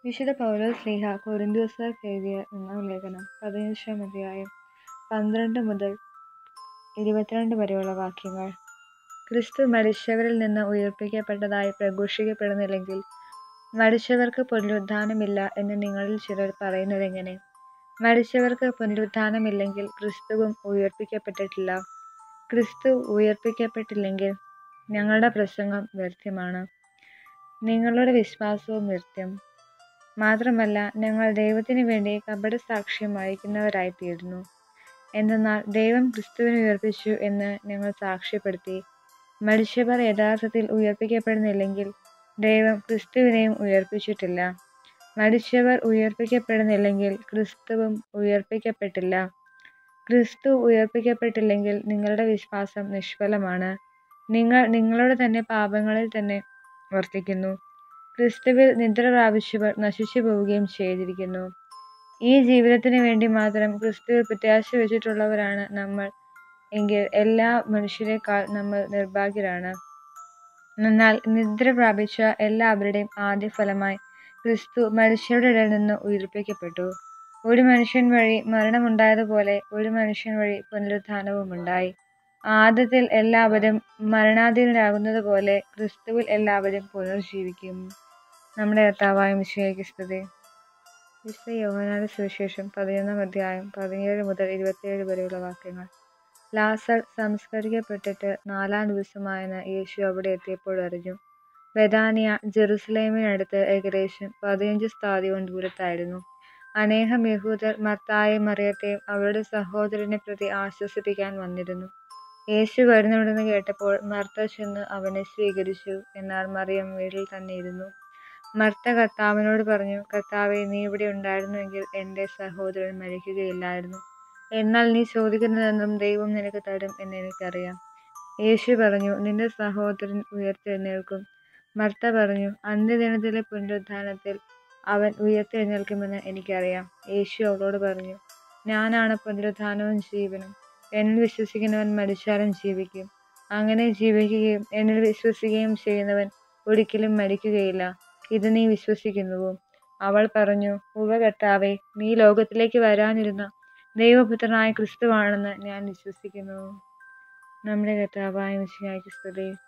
വിശുദ്ധ പൗലോസ്ലീഹ കൊരിന്ത്യർക്കാർക്ക് എഴുതിയ ഒന്നാം ലേഖനം പതിനഞ്ചാം അധ്യായം പന്ത്രണ്ട് മുതൽ ഇരുപത്തിരണ്ട് വരെയുള്ള വാക്യങ്ങൾ ക്രിസ്തു മരിച്ചവരിൽ നിന്ന് ഉയിർപ്പിക്കപ്പെട്ടതായി പ്രഘോഷിക്കപ്പെടുന്നില്ലെങ്കിൽ മരിച്ചവർക്ക് പുനരുത്ഥാനമില്ല എന്ന് നിങ്ങളിൽ ചിലർ പറയുന്നതെങ്ങനെ മരിച്ചവർക്ക് പുനരുത്ഥാനമില്ലെങ്കിൽ ക്രിസ്തുവും ഉയിർപ്പിക്കപ്പെട്ടിട്ടില്ല ക്രിസ്തു ഉയിർപ്പിക്കപ്പെട്ടില്ലെങ്കിൽ ഞങ്ങളുടെ പ്രസംഗം വ്യർത്ഥമാണ് നിങ്ങളുടെ വിശ്വാസവും വ്യർത്ഥം മാത്രമല്ല ഞങ്ങൾ ദൈവത്തിനു വേണ്ടി കപടസാക്ഷ്യം വഹിക്കുന്നവരായിത്തീരുന്നു എന്തെന്നാൽ ദൈവം ക്രിസ്തുവിനെ ഉയർപ്പിച്ചു എന്ന് ഞങ്ങൾ സാക്ഷ്യപ്പെടുത്തി മരിച്ചവർ യഥാർത്ഥത്തിൽ ഉയർപ്പിക്കപ്പെടുന്നില്ലെങ്കിൽ ദൈവം ക്രിസ്തുവിനെയും ഉയർപ്പിച്ചിട്ടില്ല മരിച്ചവർ ഉയർപ്പിക്കപ്പെടുന്നില്ലെങ്കിൽ ക്രിസ്തുവും ഉയർപ്പിക്കപ്പെട്ടില്ല ക്രിസ്തു ഉയർപ്പിക്കപ്പെട്ടില്ലെങ്കിൽ നിങ്ങളുടെ വിശ്വാസം നിഷ്ഫലമാണ് നിങ്ങൾ നിങ്ങളുടെ തന്നെ പാപങ്ങളിൽ തന്നെ വർത്തിക്കുന്നു ക്രിസ്തുവിൽ നിദ്ര പ്രാപിച്ചവർ നശിച്ചു പോവുകയും ചെയ്തിരിക്കുന്നു ഈ ജീവിതത്തിന് വേണ്ടി മാത്രം ക്രിസ്തുവിൽ പ്രത്യാശ വെച്ചിട്ടുള്ളവരാണ് നമ്മൾ എങ്കിൽ എല്ലാ മനുഷ്യരെക്കാൾ നമ്മൾ നിർഭാഗ്യരാണ് എന്നാൽ നിദ്ര പ്രാപിച്ച എല്ലാവരുടെയും ആദ്യ ഫലമായി ക്രിസ്തു മനുഷ്യരുടെ ഇടയിൽ നിന്ന് ഉയർപ്പിക്കപ്പെട്ടു ഒരു മനുഷ്യൻ വഴി മരണമുണ്ടായതുപോലെ ഒരു മനുഷ്യൻ വഴി പുനരുത്ഥാനവും ഉണ്ടായി ആദ്യത്തിൽ എല്ലാവരും മരണാധീനരാകുന്നത് പോലെ ക്രിസ്തുവിൽ എല്ലാവരും പുനർജീവിക്കും നമ്മുടെ കർത്താവായ മിശിഹായ്ക്ക് സ്തുതി വിശുദ്ധ യോഹനാന്റെ സുവിശേഷം പതിനൊന്നാം അധ്യായം പതിനേഴ് മുതൽ ഇരുപത്തിയേഴ് വരെയുള്ള വാക്യങ്ങൾ ലാസർ സംസ്കരിക്കപ്പെട്ടിട്ട് നാലാം ദിവസമായെന്ന് യേശു അവിടെ എത്തിയപ്പോൾ അറിഞ്ഞു ബെദാനിയ ജെറുസലേമിനടുത്ത് ഏകദേശം പതിനഞ്ച് സ്ഥാതിയോൺ ദൂരത്തായിരുന്നു അനേകം യഹൂദർ മർത്തായെയും മറിയത്തെയും അവരുടെ സഹോദരനെ പ്രതി ആശ്വസിപ്പിക്കാൻ വന്നിരുന്നു യേശു വരുന്നുണ്ടെന്ന് കേട്ടപ്പോൾ മർത്ത ചെന്ന് അവനെ സ്വീകരിച്ചു എന്നാൽ മറിയം വീട്ടിൽ തന്നെ ഇരുന്നു മർത്ത കർത്താവിനോട് പറഞ്ഞു കർത്താവെ നീ ഇവിടെ ഉണ്ടായിരുന്നുവെങ്കിൽ എൻ്റെ സഹോദരൻ മരിക്കുകയില്ലായിരുന്നു എന്നാൽ നീ ചോദിക്കുന്നതെന്നും ദൈവം നിനക്ക് തരും എന്ന് എനിക്കറിയാം യേശു പറഞ്ഞു നിന്റെ സഹോദരൻ ഉയർത്തെഴുന്നേൽക്കും മർത്ത പറഞ്ഞു അന്ത്യദിനത്തിലെ പുനരുത്ഥാനത്തിൽ അവൻ ഉയർത്തെഴുന്നേൽക്കുമെന്ന് എനിക്കറിയാം യേശു അവളോട് പറഞ്ഞു ഞാനാണ് പുനരുത്ഥാനവും ജീവനും എന്നിൽ വിശ്വസിക്കുന്നവൻ മരിച്ചാലും ജീവിക്കും അങ്ങനെ ജീവിക്കുകയും എന്നിൽ വിശ്വസിക്കുകയും ചെയ്യുന്നവൻ ഒരിക്കലും മരിക്കുകയില്ല ഇത് നീ വിശ്വസിക്കുന്നുവോ അവൾ പറഞ്ഞു ഉവ കർത്താവെ നീ ലോകത്തിലേക്ക് വരാനിരുന്ന ദൈവപുത്രനായ ക്രിസ്തുവാണെന്ന് ഞാൻ വിശ്വസിക്കുന്നു നമ്മുടെ കർത്താവായ മിശിഹായ്ക്ക് സ്തുതി